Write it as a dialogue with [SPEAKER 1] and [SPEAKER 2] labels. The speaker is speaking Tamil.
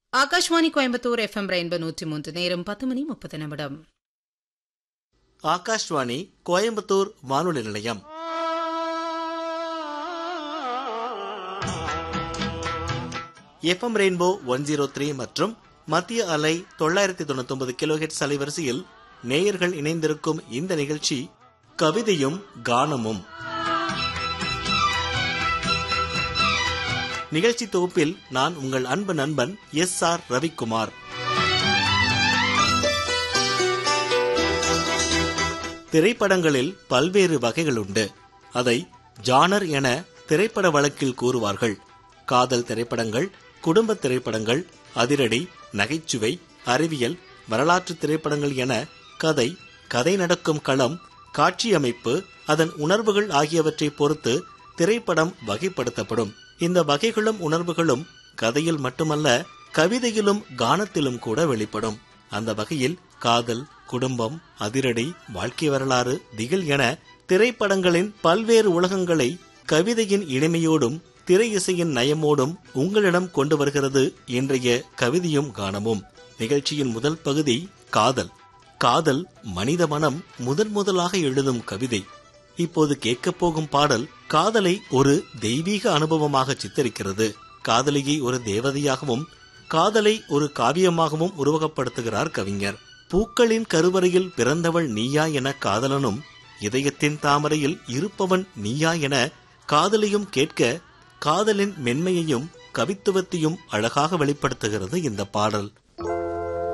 [SPEAKER 1] ஆகாஷ்வாணி கோயம்புத்தூர் எஃப்எம் ரெயின்போ நூற்றி மூன்று நேரம் பத்து மணி முப்பது நிமிடம்
[SPEAKER 2] ஆகாஷ்வாணி கோயம்புத்தூர் வானொலி நிலையம் FM Rainbow one zero three மற்றும் மத்திய அலை தொள்ளாயிரத்தி தொண்ணூத்தி ஒன்பது கிலோஹெட்ஸ் அலைவரிசையில் நேயர்கள் இணைந்திருக்கும் இந்த நிகழ்ச்சி கவிதையும் கானமும் நிகழ்ச்சி தொகுப்பில் நான் உங்கள் அன்பு நண்பன் எஸ் ஆர் ரவிக்குமார் திரைப்படங்களில் பல்வேறு வகைகள் உண்டு அதை ஜானர் என திரைப்பட வழக்கில் கூறுவார்கள் காதல் திரைப்படங்கள் குடும்ப திரைப்படங்கள் அதிரடி நகைச்சுவை அறிவியல் வரலாற்று திரைப்படங்கள் என கதை கதை நடக்கும் களம் காட்சி அமைப்பு அதன் உணர்வுகள் ஆகியவற்றை பொறுத்து திரைப்படம் வகைப்படுத்தப்படும் இந்த வகைகளும் உணர்வுகளும் கதையில் மட்டுமல்ல கவிதையிலும் கானத்திலும் கூட வெளிப்படும் அந்த வகையில் காதல் குடும்பம் அதிரடி வாழ்க்கை வரலாறு திகில் என திரைப்படங்களின் பல்வேறு உலகங்களை கவிதையின் இனிமையோடும் திரை இசையின் நயமோடும் உங்களிடம் கொண்டு வருகிறது இன்றைய கவிதையும் கானமும் நிகழ்ச்சியின் முதல் பகுதி காதல் காதல் மனித மனம் முதன் முதலாக எழுதும் கவிதை இப்போது கேட்கப் போகும் பாடல் காதலை ஒரு தெய்வீக அனுபவமாக சித்தரிக்கிறது காதலியை ஒரு தேவதையாகவும் காதலை ஒரு காவியமாகவும் உருவகப்படுத்துகிறார் கவிஞர் பூக்களின் கருவறையில் பிறந்தவள் நீயா என காதலனும் இதயத்தின் தாமரையில் இருப்பவன் நீயா என காதலையும் கேட்க காதலின் மென்மையையும் கவித்துவத்தையும் அழகாக வெளிப்படுத்துகிறது இந்த பாடல்